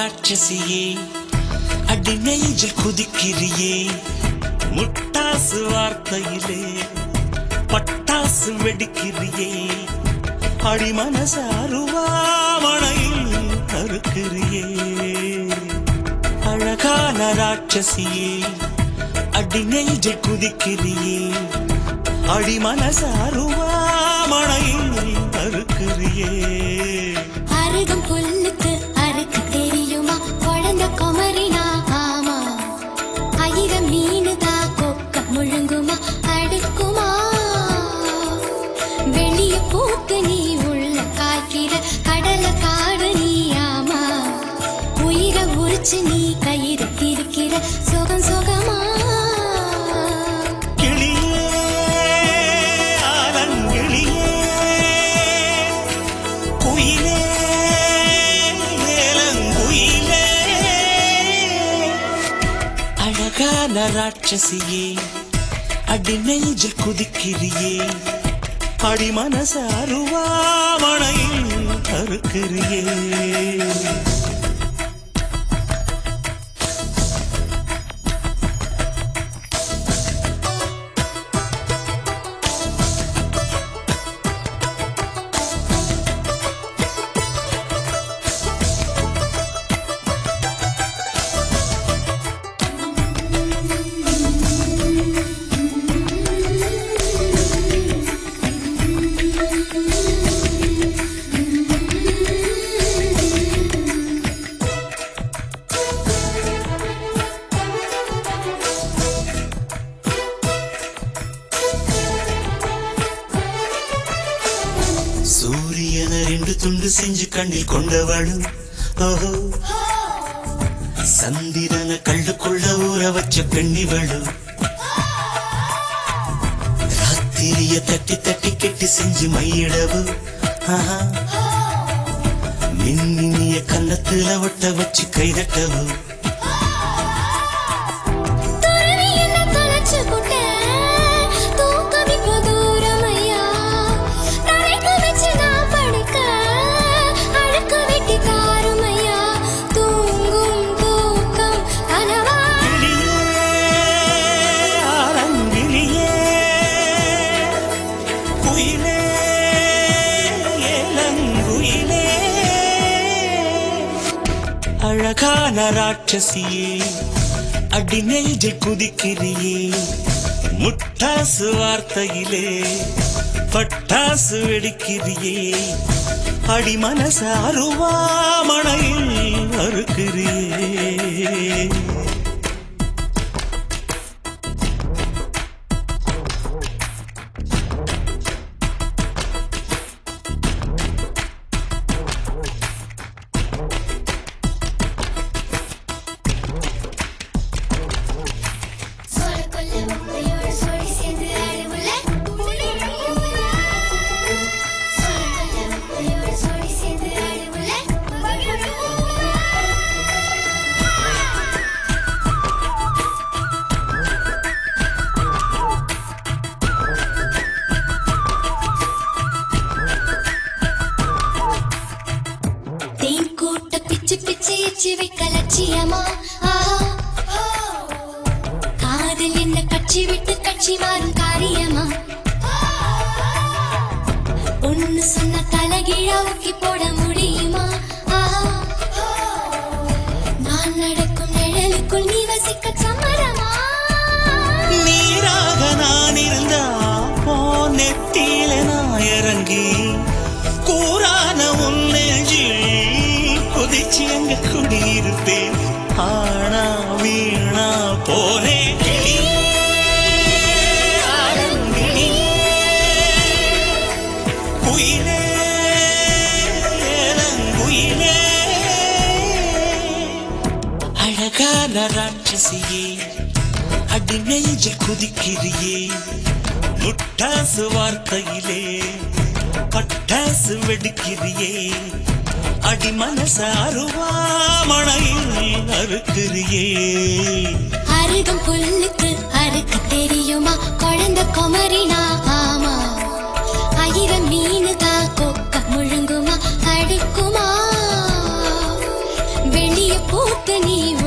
ராட்சசியே அடி நெஞ்சில் குதிக்கிறியே முட்டாசு வார்த்தையிலே பட்டாசு வெடிக்கிறியே அடி மனச அருவாமணையில் அறுக்கிறியே அழகான ராட்சசியே அடி நெஞ்சில் குதிக்கிறியே அடி மனச அருவாமணையில் அறுக்கிறியே அருகம் புல்லுக்கு அறுக்க தெரியுமா குழந்தை குமரினா ஆமா ஆயிரம் மீனுதா கொக்க முழுங்குமா அடுக்குமா வெளிய பூக்கு நீ உள்ள காய்க்கிற கடல காடு நீ ஆமா உயிரை உரிச்சு நீ கயிறு இருக்கிற சுகம் சுகமா கிளியே ஆலங்கிளியே குயிலே ஏலங்குயிலே அழகான ராட்சசியே அடி நெஞ்சில் குதிக்கிறியே அடி மனச அருவாமணையில் அறுக்கிறியே சூரியன ரெண்டு துண்டு செஞ்சு கண்ணில் கொண்டவளு ஓஹோ சந்திரன கள்ளுக்குள்ள ஊற வச்ச பெண்ணிவளு ராத்திரிய தட்டி தட்டி கெட்டி செஞ்சு மையிடவு ஆஹா. மின்னினிய கன்னத்துல ஒட்ட வச்சு கைதட்டவு துறவி என்ன தொலைச்சு புட்ட, தூக்கம் இப்போ தூரமையா. தரைக்கு வச்சு நான் படுக்க, அழுக்கு வெட்டி தாருமையா. தூங்கும் தூக்கம் கனவா? கிளியே, ஆலங்கிளியே, குயிலே, ஏலங்குயிலே. அழகான ராட்சசியே அடி நெஞ்சில் குதிக்கிறியே முட்டாசு வார்த்தையிலே பட்டாசு வெடிக்கிறியே அடி மனச அருவாமணையில் அறுக்கிறியே சோளக்கொல்ல முட்டையோட சோடி சேர்ந்து அழுவுல. சோளக்கொல்ல முட்டையோட சோடி சேர்ந்து அழுவுல. தேன் கூட்ட பிச்சு பிச்சு எச்சு வைக்க லட்சியமா ஆஹா. காதல் என்ன கட்சி விட்டு கட்சி மாறும் காரியமா ஒன்னு சொன்ன தலகீழா ஊக்கி போட முடியுமா ஆஹா. நான் நடக்கும் நிழலுக்குள் நீ வசிக்க சம்மதமா நீராக நான் இருந்தா போ நெத்தியில நான் இறங்கி கூறான உன் நெஞ்சில் குதிச்சு அங்க குடியிருப்பேன் ஆனா வீணா போனே கிளியே, ஆலங்கிளியே, குயிலே, ஏலங்குயிலே. அழகான ராட்சசியே அடி நெஞ்சில் குதிக்கிறியே முட்டாசு வார்த்தையிலே பட்டாசு வெடிக்கிறியே அடி மனச அருவாமணையில் அறுக்கிறியே அருகம் புல்லுக்கு அறுக்க தெரியுமா குழந்தை குமரினா ஆமா ஆயிரம் மீனுதா கொக்க முழுங்குமா அடுக்குமா வெளிய எனக்கு நீ